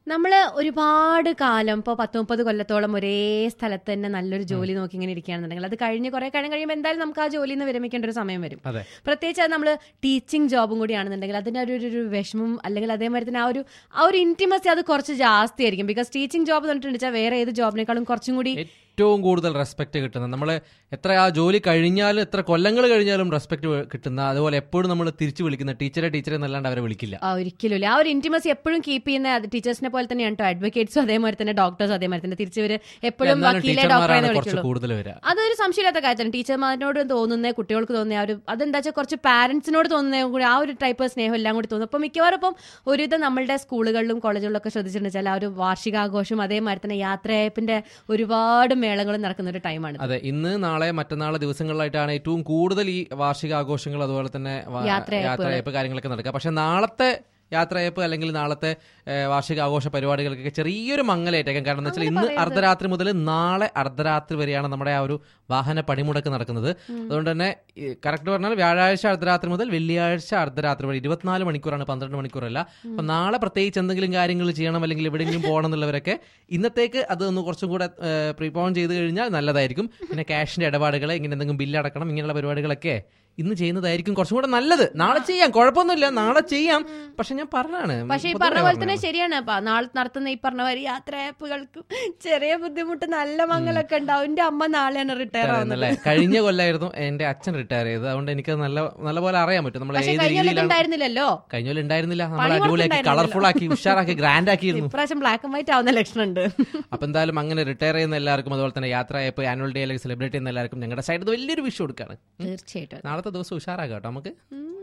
നമ്മൾ ഒരുപാട് കാലം ഇപ്പോൾ പത്ത് മുപ്പത് കൊല്ലത്തോളം ഒരേ സ്ഥലത്ത് തന്നെ നല്ലൊരു ജോലി നോക്കി ഇങ്ങനെ ഇരിക്കുകയാണെന്നുണ്ടെങ്കിൽ അത് കഴിഞ്ഞ് കുറെ കാലം കഴിയുമ്പോൾ എന്തായാലും നമുക്ക് ആ ജോലിയിൽ നിന്ന് വിരമിക്കേണ്ട ഒരു സമയം വരും അതെ പ്രത്യേകിച്ച് അത് നമ്മൾ ടീച്ചിങ് ജോബും കൂടിയാണെന്നുണ്ടെങ്കിൽ അതിൻ്റെ ഒരു ഒരു- ഒരു വിഷമം അല്ലെങ്കിൽ അതേമാതിരി തന്നെ ആ ഒരു ആ ഒരു ഇൻറ്റിമസി അത് കുറച്ച് ജാസ്തി ആയിരിക്കും ബിക്കോസ് ടീച്ചിങ് ജോബ് പറഞ്ഞിട്ടുണ്ടെച്ചാൽ വേറെ ഏത് ജോബിനേക്കാളും കുറച്ചും കൂടി ഏറ്റവും കൂടുതൽ റെസ്പെക്ട് കിട്ടുന്ന നമ്മൾ എത്ര ആ ജോലി കഴിഞ്ഞാലും എത്ര കൊല്ലങ്ങൾ കഴിഞ്ഞാലും റെസ്പെക്ട് കിട്ടുന്ന അതുപോലെ എപ്പോഴും നമ്മൾ തിരിച്ചു വിളിക്കുന്ന ടീച്ചറെ ടീച്ചറെ എന്നല്ലാണ്ട് അവരെ വിളിക്കില്ല ആ, ഒരിക്കലും ഇല്ല ആ ഒരു ഇന്റിമസി എപ്പോഴും കീപ്പ് ചെയ്യുന്ന ടീച്ചേഴ്സിനെ പോലെ തന്നെയാണ് കേട്ടോ അഡ്വക്കേറ്റ്സും അതേമാതിരി തന്നെ ഡോക്ടേഴ്സും അതേമാതിരി തന്നെ തിരിച്ചവര് എപ്പോഴും എന്നാലും വക്കീലെ ഡോക്ടറെ ടീച്ചർമാരാണ് കുറച്ച് വിളിക്കുള്ളൂ കൂടുതൽ വരിക അതൊരു സംശയമില്ലാത്ത കാര്യമാണ് ടീച്ചർമാരോട് തോന്നുന്ന കുട്ടികൾക്ക് തോന്നുന്ന ആ ഒരു അതെന്താ വെച്ചാൽ കുറച്ച് പാരന്റ്സിനോട് തോന്നുന്ന കൂടി ആ ഒരു ടൈപ്പ് സ്നേഹം എല്ലാം കൂടി തോന്നും അപ്പം മിക്കവാറും ഇപ്പം ഒരുവിധം നമ്മളുടെ സ്കൂളുകളിലും കോളേജുകളിലും ഒക്കെ ശ്രദ്ധിച്ചിട്ടുണ്ടെച്ചാൽ ആ ഒരു വാർഷികാഘോഷം അതേമാതിരി തന്നെ യാത്രയപ്പിന്റെ ഒരുപാട് മേളകളും നടക്കുന്ന ഒരു ടൈമാണ് അതെ ഇന്ന് നാളെ മറ്റന്നാളെ ദിവസങ്ങളിലായിട്ടാണ് ഏറ്റവും കൂടുതൽ ഈ വാർഷിക ആഘോഷങ്ങൾ അതുപോലെ തന്നെ വ- യാത്രയയപ്പ്. യാത്രയയപ്പ് കാര്യങ്ങളൊക്കെ നടക്കുക പക്ഷെ നാളത്തെ യാത്രയയപ്പ് അല്ലെങ്കിൽ നാളത്തെ ഏഹ്, വാർഷിക ആഘോഷ പരിപാടികൾക്കൊക്കെ ചെറിയൊരു മങ്ങലേറ്റേക്കാം കാരണം എന്താ വെച്ചാൽ ഇന്ന് അർദ്ധരാത്രി മുതൽ നാളെ അർദ്ധരാത്രി വരെയാണ് നമ്മുടെ ആ ഒരു വാഹന പണിമുടക്ക് നടക്കുന്നത് അതുകൊണ്ട് തന്നെ കറക്റ്റ് പറഞ്ഞാൽ വ്യാഴാഴ്ച അർദ്ധരാത്രി മുതൽ വെള്ളിയാഴ്ച അർദ്ധരാത്രി വരെ ഇരുപത്തിനാല് മണിക്കൂറാണ് പന്ത്രണ്ട് മണിക്കൂറല്ല അപ്പൊ നാളെ പ്രത്യേകിച്ച് എന്തെങ്കിലും കാര്യങ്ങൾ ചെയ്യണം അല്ലെങ്കിൽ എവിടെയെങ്കിലും പോകണം എന്നുള്ളവരൊക്കെ ഇന്നത്തേക്ക് അത് ഒന്ന് കുറച്ചും കൂടെ പ്രീപോൺ ചെയ്ത് കഴിഞ്ഞാൽ നല്ലതായിരിക്കും പിന്നെ ക്യാഷിന്റെ ഇടപാടുകൾ ഇങ്ങനെ എന്തെങ്കിലും ബില്ല് അടക്കണം ഇങ്ങനെയുള്ള പരിപാടികളൊക്കെ ഇന്ന് ചെയ്യുന്നതായിരിക്കും കുറച്ചും കൂടെ നല്ലത് നാളെ ചെയ്യാം കുഴപ്പമൊന്നുമില്ല നാളെ ചെയ്യാം പക്ഷെ ഞാൻ പറഞ്ഞാണ് പക്ഷെ ഈ പറഞ്ഞ പോലെ തന്നെ ശരിയാണ് അപ്പൊ നാളെ നടത്തുന്ന ഈ പറഞ്ഞ മാതിരി യാത്രയപ്പുകൾക്കും ചെറിയ ബുദ്ധിമുട്ട് നല്ല മംഗലൊക്കെ ഉണ്ടാവും എന്റെ അമ്മ നാളെയാണ് റിട്ടയർ ആവുന്നത് അല്ലേ കഴിഞ്ഞ കൊല്ലായിരുന്നു എന്റെ അച്ഛൻ റിട്ടയർ ചെയ്തത് അതുകൊണ്ട് എനിക്ക് നല്ല നല്ല പോലെ അറിയാൻ പറ്റും നമ്മൾ പക്ഷെ ഏത് കഴിഞ്ഞ കൊല്ലം രീതിയിലാണ് ഉണ്ടായിരുന്നില്ലല്ലോ കഴിഞ്ഞ കൊല്ലം ഉണ്ടായിരുന്നില്ല നമ്മൾ പണിമുടക്ക് അടിപൊളിയാക്കി കളർഫുൾ ആക്കി ഉഷാറാക്കി ഗ്രാൻഡ് ആക്കിയിരുന്നു ഇപ്രാവശ്യം ബ്ലാക്ക് ആൻഡ് വൈറ്റ് ആവുന്ന ലക്ഷണം ഉണ്ട് അപ്പൊ എന്തായാലും അങ്ങനെ റിട്ടയർ ചെയ്യുന്ന എല്ലാവർക്കും അതുപോലെ തന്നെ യാത്ര ആയപ്പോൾ ആനുവൽ ഡേ അല്ലെങ്കിൽ സെലിബ്രേറ്റ് ചെയ്യുന്ന എല്ലാവർക്കും ഞങ്ങളുടെ സൈഡിൽ വലിയൊരു വിഷു കൊടുക്കുകയാണ് തീർച്ചയായിട്ടും നാളത്തെ ദിവസം ഉഷാറാകാം കേട്ടോ നമുക്ക് ഉം.